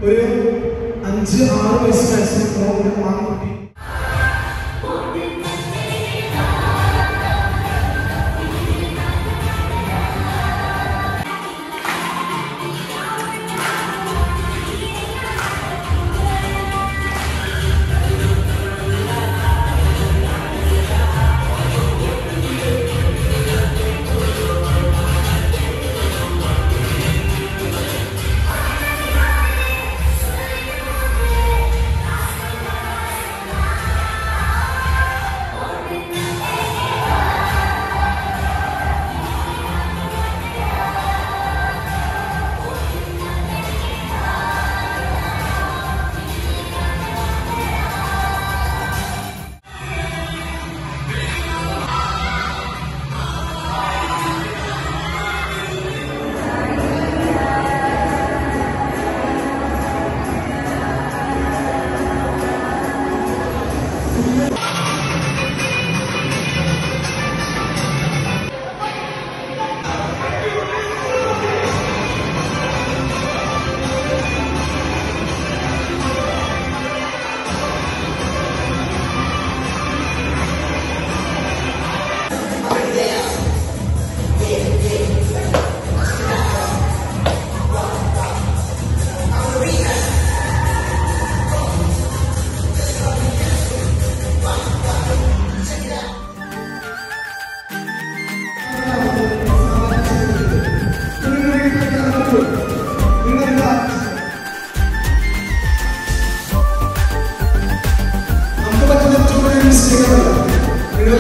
ഒരു അഞ്ച് ആറ് വയസ്സ് മാക്സിമം ഒരു ആൺകുട്ടി നമുക്ക് പറ്റുന്ന ഏറ്റവും വലിയ മിസ്റ്റേക്കുകളല്ല നിങ്ങൾ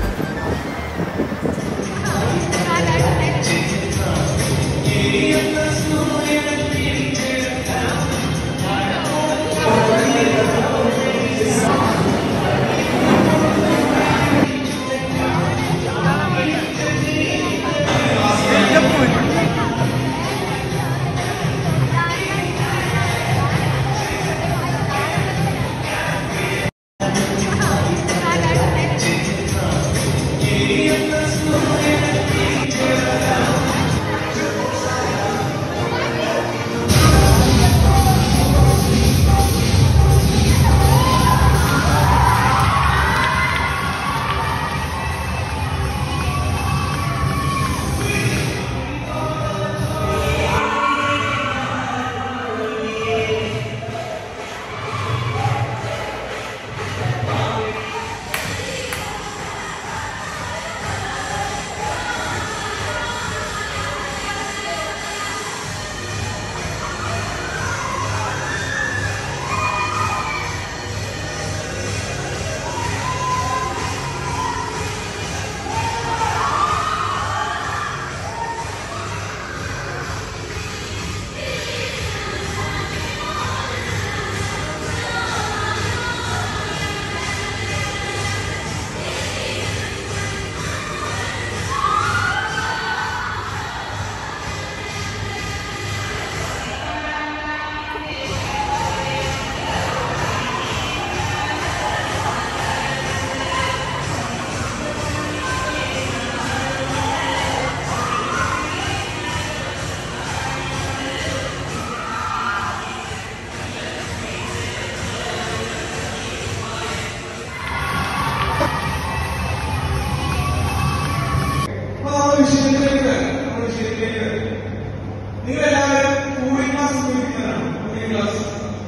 അപ്പൊ നമ്മുടെ വിഷയത്തിലേക്ക് വരാം. നമ്മുടെ വിഷയത്തിലേക്ക് വരാം. നിങ്ങളെല്ലാവരും കൂളിംഗ് ഗ്ലാസ് ഉപയോഗിക്കുന്നതാണ് കൂളിംഗ് ഗ്ലാസ്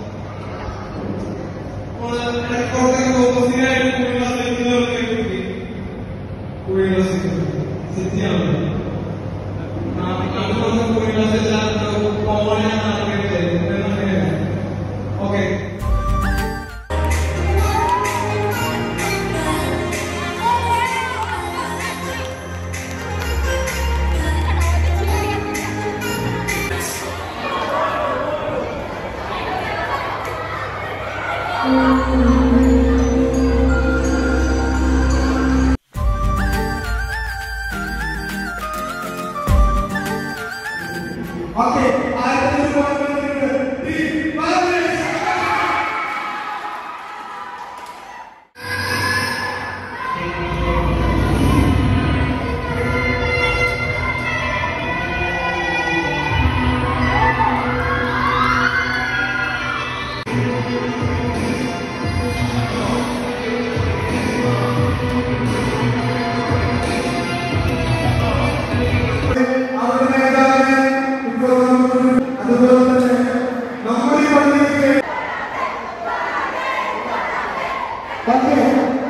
അപ്പോൾ ഇടയ്ക്കോട്ടൊക്കെ പോകുമ്പോൾ സ്ഥിരമായിട്ട് കൂളിംഗ് ഗ്ലാസ് കഴിക്കുന്നവർക്ക് കൂളിംഗ് ഗ്ലാസ് സെറ്റ് ചെയ്യാൻ പറ്റും അതുകൊണ്ട് കൂളിംഗ് ഗ്ലാസ് എല്ലാം കോമണാണ് ഓക്കെ ഓക്കെ ആയിരത്തി അവരുടെ നേതാവിനെ ഇപ്പോൾ നമുക്ക് അതുപോലെ തന്നെ നമ്മുടെ ഈ പള്ളിയിലെ പള്ളി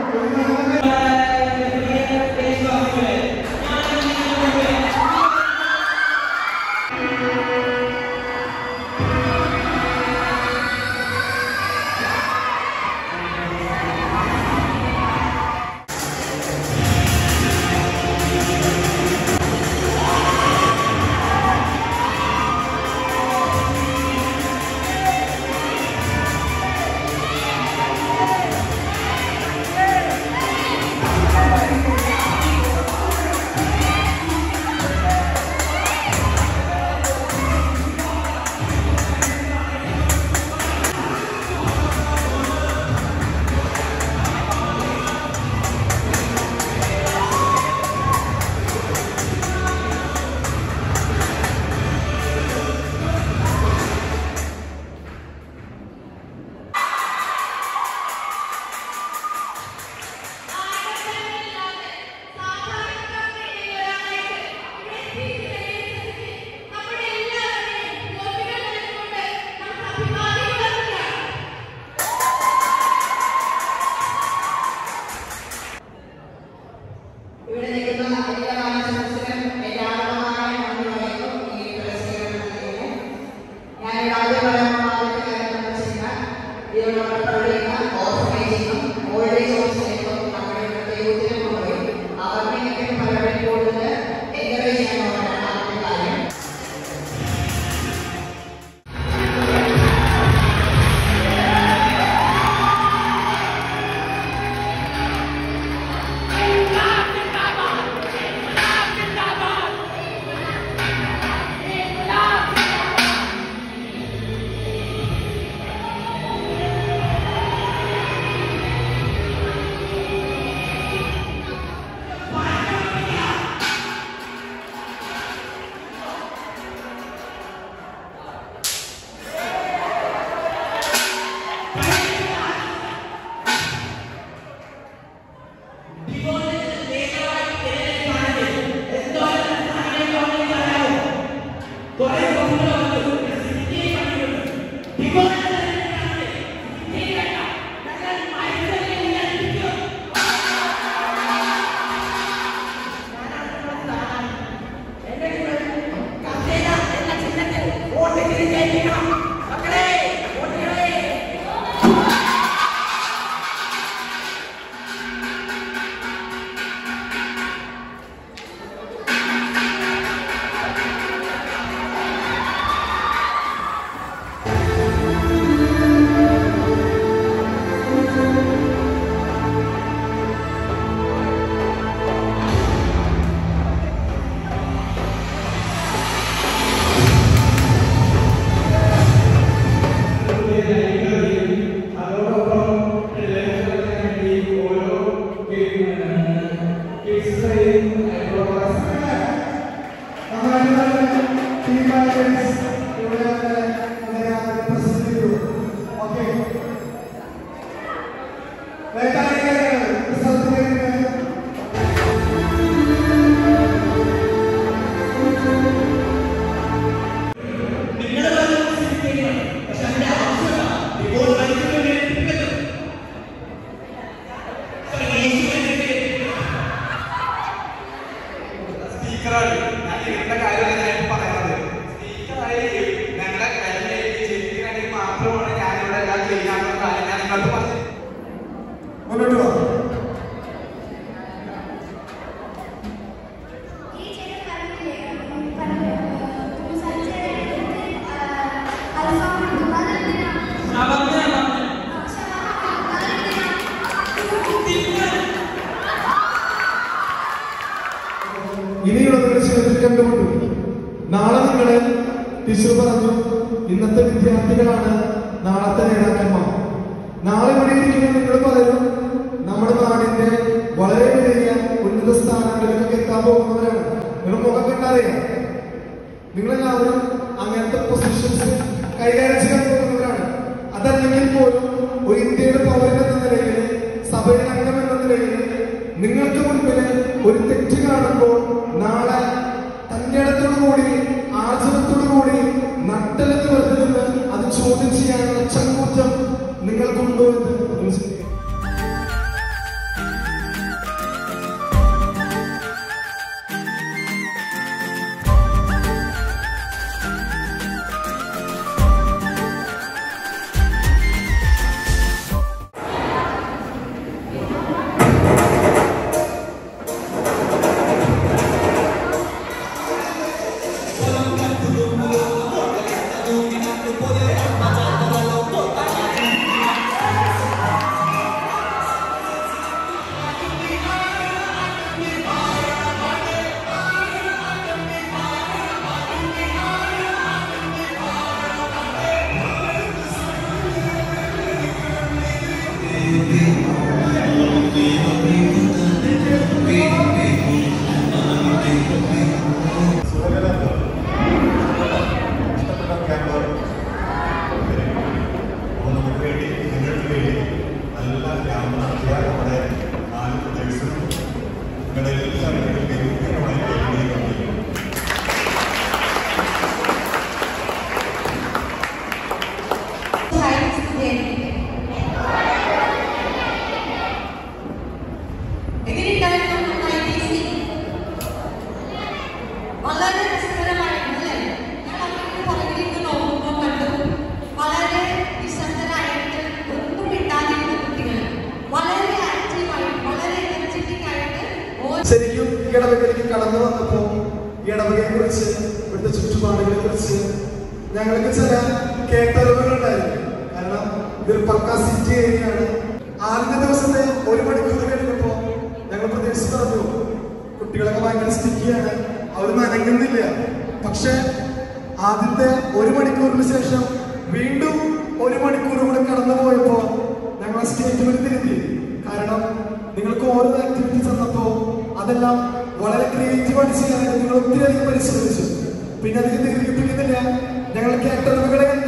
ഇവിടെ നിൽക്കുന്ന എല്ലാ ആശംസകളും എല്ലാവരുമായ നന്ദി പറയുന്നു ഈ പുരസ്കാരത്തിന് ഞാൻ ആദ്യം പറയാൻ ആദ്യത്തെ കാര്യം എന്ന് വെച്ചാൽ ഇതിനുള്ള പ്രവർത്തിക്കുന്ന ഓർഫനേജിനും ഓൾഡ് ഏജ് ഹോംസിലേക്കും നമ്മുടെ ഇവിടുത്തെ യൂത്തിനെ കൊണ്ടുപോയി അവർക്ക് പലരുടെ കൂടുതൽ എൻകറേജ് ചെയ്യാനുള്ളതാണ് ആദ്യത്തെ കാര്യം സ്പീക്കറാണ് ഞാൻ ഇരുന്ന കാര്യമാണ് ഞാൻ പറയുന്നത് സ്പീക്കറായി ഞങ്ങളെ കഴിഞ്ഞ ചെയ്തിട്ടുണ്ടെങ്കിൽ മാത്രമാണ് ഞാനിവിടെ എല്ലാം ചെയ്യാനുള്ള കാര്യം ഞാൻ നിങ്ങൾക്ക് പറഞ്ഞു മുന്നോട്ട് വാ ഈ ചെറിയ പറഞ്ഞില്ലേ അൽഫാം കൊടുക്കും അതെന്തിനാ ഇനിയുള്ള നിമിഷത്തിൽ കണ്ടുമുട്ടും നാളെ നിങ്ങളെ ടീച്ചർ പറഞ്ഞു ഇന്നത്തെ വിദ്യാർത്ഥികളാണ് നാളത്തെ നേതാക്കന്മാർ നാളെ ഇവിടെ ഇരിക്കുന്ന നിങ്ങൾ പലരും നമ്മുടെ നാടിന്റെ വളരെ വലിയ ഉന്നത സ്ഥാനങ്ങളിലൊക്കെ എത്താൻ പോകുന്നവരാണ് നിങ്ങൾ മുഖം കണ്ടറിയാം നിങ്ങളെല്ലാവരും അങ്ങനത്തെ പൊസിഷൻസ് കൈകാര്യം ചെയ്യാൻ പോകുന്നവരാണ് അതല്ലെങ്കിൽ പോലും ഒരു തെറ്റ് കാണുമ്പോൾ നാളെ തന്റെടത്തോടു കൂടി ആർജവത്തോടു കൂടി നട്ടലെന്ന് വെറുതെ നിന്ന് അത് ചോദ്യം ചെയ്യാനുള്ള ചങ്കൂറ്റം നിങ്ങൾക്കുണ്ടോ എന്ന് ഒന്ന് ചിന്തിക്കുക ഇഷ്ടപ്പെട്ട ക്യാമ്പ് അപ്പോൾ നമുക്ക് വേണ്ടി നിങ്ങൾക്ക് വേണ്ടി നല്ല ക്യാമ്പ് നടത്തിയ നമ്മുടെ നാല് പ്രദേശങ്ങളും നിങ്ങളുടെ എല്ലാവരുടെയും ഗംഭീരമായ കൈകളിൽ കണ്ടിരുന്നു സയൻസ് വിദ്യാർത്ഥികൾ എങ്ങനെയുണ്ടായിരുന്നു നമ്മുടെ ITC? വളരെ രസകരമായിരുന്നു അല്ലേ ഞാൻ അവരുടെ പുറകിലേക്ക് നോക്കുമ്പോൾ കണ്ടു വളരെ നിശബ്ദരായിട്ട് ഒന്നും മിണ്ടാതിരുന്ന കുട്ടികൾ വളരെ ആക്റ്റീവായിട്ട് വളരെ എനർജറ്റിക് ആയിട്ട് ഓരോ ശരിക്കും ഈ ഇടവകയിലേക്ക് കടന്നു വന്നപ്പോ ഈ ഇടവകയെ കുറിച്ച് ഇവിടുത്തെ ചുറ്റുപാടുകളെ കുറിച്ച് ഞങ്ങൾക്ക് ചില കേട്ടറിവുകളുണ്ടായിരുന്നു കാരണം ഇതൊരു പക്ക സിറ്റി ഏരിയയാണ് ആദ്യ ദിവസത്തെ ഒരു മണിക്കൂർ കഴിഞ്ഞപ്പോ ഞങ്ങൾ പ്രതീക്ഷിച്ച് പറഞ്ഞു കുട്ടികളൊക്കെ ഭയങ്കര സ്റ്റിക്കിയാണ് അവർ നനങ്ങുന്നില്ല പക്ഷെ ആദ്യത്തെ ഒരു മണിക്കൂറിന് ശേഷം വീണ്ടും ഒരു മണിക്കൂർ കൂടെ കടന്നു പോയപ്പോ ഞങ്ങൾ സ്റ്റേറ്റ്മെന്റ് തിരുത്തി കാരണം നിങ്ങൾക്ക് ഓരോ ആക്ടിവിറ്റീസ് തന്നപ്പോ അതെല്ലാം വളരെ ക്രിയേറ്റീവായിട്ട് ചെയ്യാനായിട്ട് നിങ്ങൾ ഒത്തിരി അധികം പരിശ്രമിച്ചു പിന്നെ അധികം ദീർഘിപ്പിക്കുന്നില്ല ഞങ്ങൾ കേട്ടറിവുകളെ